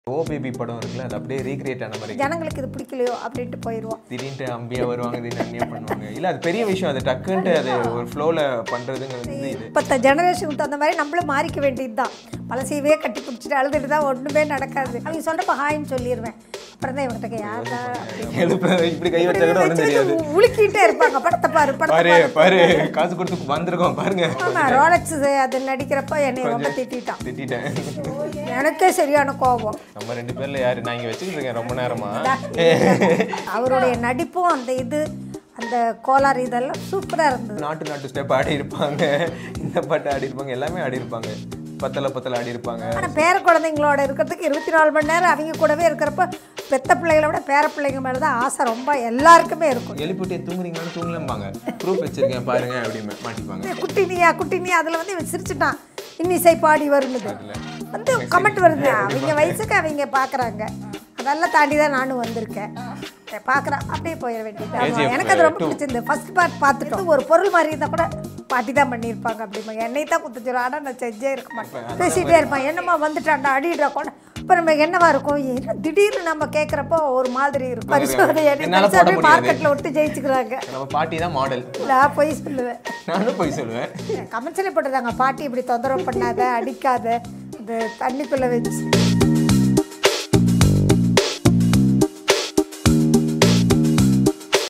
ஓ baby படம் இருக்குல்ல அது அப்படியே ரீக்ரியேட் ஆன மாதிரி ஜனங்களுக்கு இது பிடிக்கலையோ அப்படின்ட்டு போயிடுவோம் திடீர்னு அம்பியா வருவாங்க திடீர்னு அண்ணியா பண்ணுவாங்க இல்ல அது பெரிய விஷயம் அது டக்குன்ட்டு அது ஒரு ஃப்ளோல பண்றதுங்கிறது இது இப்போத்த ஜெனரேஷனுக்கு தகுந்த மாதிரி நம்மளும் மாறிக்க வேண்டியது தான் பழசையவே கட்டி பிடிச்சிட்டு அழுதுட்டு தான் ஒன்றுமே நடக்காது அவங்க சொல்கிறப்ப ஹாய்ன்னு சொல்லிடுவேன் அப்புறம் தான் இவங்கிட்ட யாரா எழுப்ப இப்படி கை வச்சா கூட ஒன்றும் தெரியாது உலுக்கிட்டே இருப்பாங்க படத்தை பாரு படத்தை பாரு பாரு காசு கொடுத்து வந்திருக்கோம் பாருங்க ஆமா ரோலக்ஸ் அது நடிக்கிறப்ப என்னை ரொம்ப திட்டான் திட்டிட்டேன் எனக்கே சரியான கோபம் நம்ம ரெண்டு பேர்ல யாரு நான் இங்க வச்சுக்கிட்டு இருக்கேன் ரொம்ப நேரமா அவருடைய நடிப்பும் அந்த இது அந்த கோளாறு இதெல்லாம் சூப்பராக இருந்தது நாட்டு நாட்டு ஸ்டெப் ஆடி இருப்பாங்க இந்த பாட்டு ஆடி இருப்பாங்க எல்லாமே ஆடி இருப்பாங்க பத்தல பத்தல ஆடி இருப்பாங்க ஆனால் பேர குழந்தைங்களோட இருக்கிறதுக்கு இருபத்தி நாலு மணி நேரம் அவங்க கூடவே இருக்கிறப்ப பெத்த பிள்ளைகளை விட பேர பிள்ளைங்க மேலே தான் ஆசை ரொம்ப எல்லாருக்குமே இருக்கும் எழுப்பிட்டு தூங்குறீங்களான்னு தூங்கலம்பாங்க ப்ரூஃப் வச்சிருக்கேன் பாருங்க அப்படின்னு மாட்டிப்பாங்க குட்டினியா குட்டினியா அதில் வந்து இவன் சிரிச்சுட்டான் இன்னிசை பாடி வருனுது வந்து கமெண்ட் வருது அவங்க வயசுக்கு அவங்க பார்க்குறாங்க அதெல்லாம் தாண்டி தான் நானும் வந்திருக்கேன் பார்க்குறேன் அப்படியே போயிட வேண்டியது ஆமா, எனக்கு அது ரொம்ப பிடிச்சிருந்து ஃபர்ஸ்ட் பார்ட் பார்த்துட்டு ஒரு பொருள் மாதிரி இருந்தால் கூட பாட்டி தான் பண்ணியிருப்பாங்க அப்படிம்பாங்க என்னை தான் குத்துச்சிடும் ஆனால் நான் செஞ்சே இருக்க மாட்டேன் பேசிகிட்டே இருப்பான் என்னம்மா வந்துட்டான்டா அடிடுறா கூட இப்போ நம்ம என்னவா இருக்கும் என்ன திடீர்னு நம்ம கேட்குறப்போ ஒரு மாதிரி இருக்கும் பரிசோதனை என்னால போட முடியாது. மார்க்கெட்டில் விட்டு ஜெயிச்சுக்கிறாங்க நம்ம பாட்டி தான் மாடல் நான் போய் சொல்லுவேன் நானும் போய் சொல்லுவேன் கமெண்ட்ஸ்ல போட்டுருந்தாங்க பாட்டி இப்படி தொந்தரவு பண்ணாத அடிக்காத இந்த தண்ணிக்குள்ள வச்சு